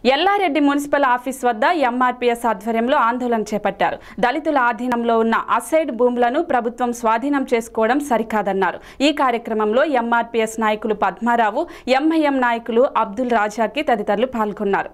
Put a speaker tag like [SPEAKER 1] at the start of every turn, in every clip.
[SPEAKER 1] Yellareddy municipal office వద్ద MRPS ఆధ్వర్యంలో ఆందోళన చేపట్టారు దళితుల ఆధీనంలో ఉన్న అసైడ్ భూములను ప్రభుత్వం స్వాధీనం చేసుకోవడం సరికాదన్నారు ఈ కార్యక్రమంలో ఎంఆర్పీఎస్ నాయకులు పద్మారావు ఎంఐఎం నాయకులు అబ్దుల్ రాజాకి తదితరులు పాల్గొన్నారు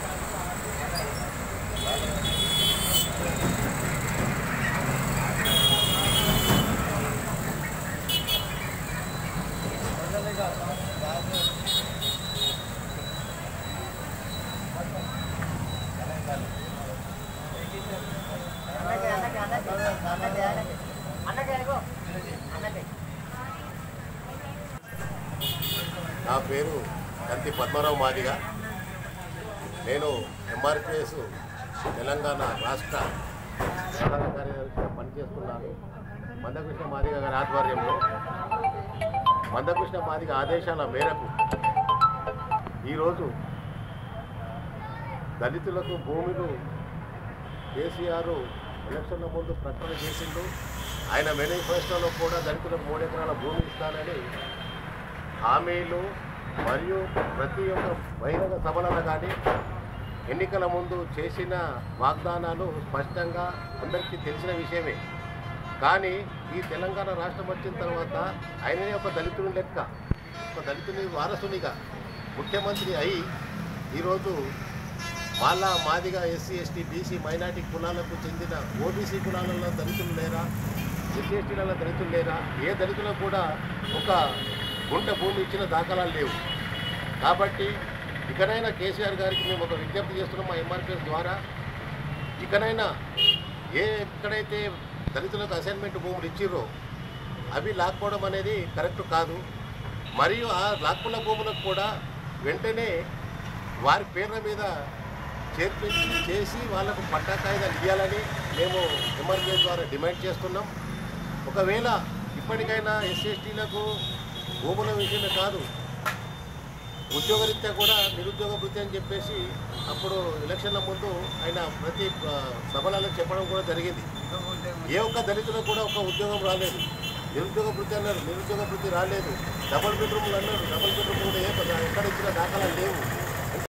[SPEAKER 2] నా పేరు కంతి పద్మారావు మాదిగ నేను ఎంఆర్పిఎస్ తెలంగాణ రాష్ట్ర ప్రధాన కార్యదర్శిగా పనిచేస్తున్నాను మందకృష్ణ మాదిగ గారి ఆధ్వర్యంలో మందకృష్ణ మాదిగ ఆదేశాల మేరకు ఈరోజు దళితులకు భూములు కేసీఆర్ ఎలక్షన్ల ముందు ప్రకటన చేసిండు ఆయన మేనిఫెస్టోలో కూడా దళితులకు మూడు ఎకరాల భూమి ఇస్తానని హామీలు మరియు ప్రతి ఒక్క బహిరంగ సభలలో కానీ ఎన్నికల ముందు చేసిన వాగ్దానాలు స్పష్టంగా అందరికీ తెలిసిన విషయమే కానీ ఈ తెలంగాణ రాష్ట్రం వచ్చిన తర్వాత ఆయననే ఒక దళితుని లెక్క ఒక దళితుని వారసునిగా ముఖ్యమంత్రి అయి ఈరోజు Mala Madiga SC ST BC minority కులాలకు చెందిన ఓబీసీ కులాలలో దళితులు లేరా ఎస్సీ ఎస్టీలలో దళితులు లేరా ఏ దళితులకు కూడా ఒక గుంట భూమి ఇచ్చిన దాఖలాలు లేవు కాబట్టి ఇకనైనా కేసీఆర్ గారికి మేము ఒక విజ్ఞప్తి చేస్తున్నాం మా ఎంఆర్పిఎస్ ద్వారా ఇకనైనా ఏ ఎక్కడైతే దళితులకు అసైన్మెంట్ భూములు ఇచ్చిర్రో అవి లాక్కోవడం అనేది కరెక్ట్ కాదు మరియు ఆ లాక్కున్న భూములకు కూడా వెంటనే వారి పేర్ల మీద చేర్పించి చేసి వాళ్ళకు పట్టా కాయిదాలు ఇవ్వాలని మేము ఎంఆర్పిఎస్ ద్వారా డిమాండ్ చేస్తున్నాం ఒకవేళ ఇప్పటికైనా ఎస్సీ ఎస్టీలకు భూముల విషయమే కాదు ఉద్యోగరీత్యా కూడా నిరుద్యోగ వృత్తి అని చెప్పేసి అప్పుడు ఎలక్షన్ల ముందు ఆయన ప్రతి ఆ, సభలలో చెప్పడం కూడా జరిగింది ఏ ఒక్క దళితులకు కూడా ఒక ఉద్యోగం రాలేదు నిరుద్యోగ వృత్తి అన్నారు నిరుద్యోగ వృత్తి రాలేదు డబుల్ బెడ్రూమ్లు అన్నారు డబుల్ బెడ్రూమ్ కూడా ఏ ఎక్కడ ఇచ్చిన దాఖలాలు లేవు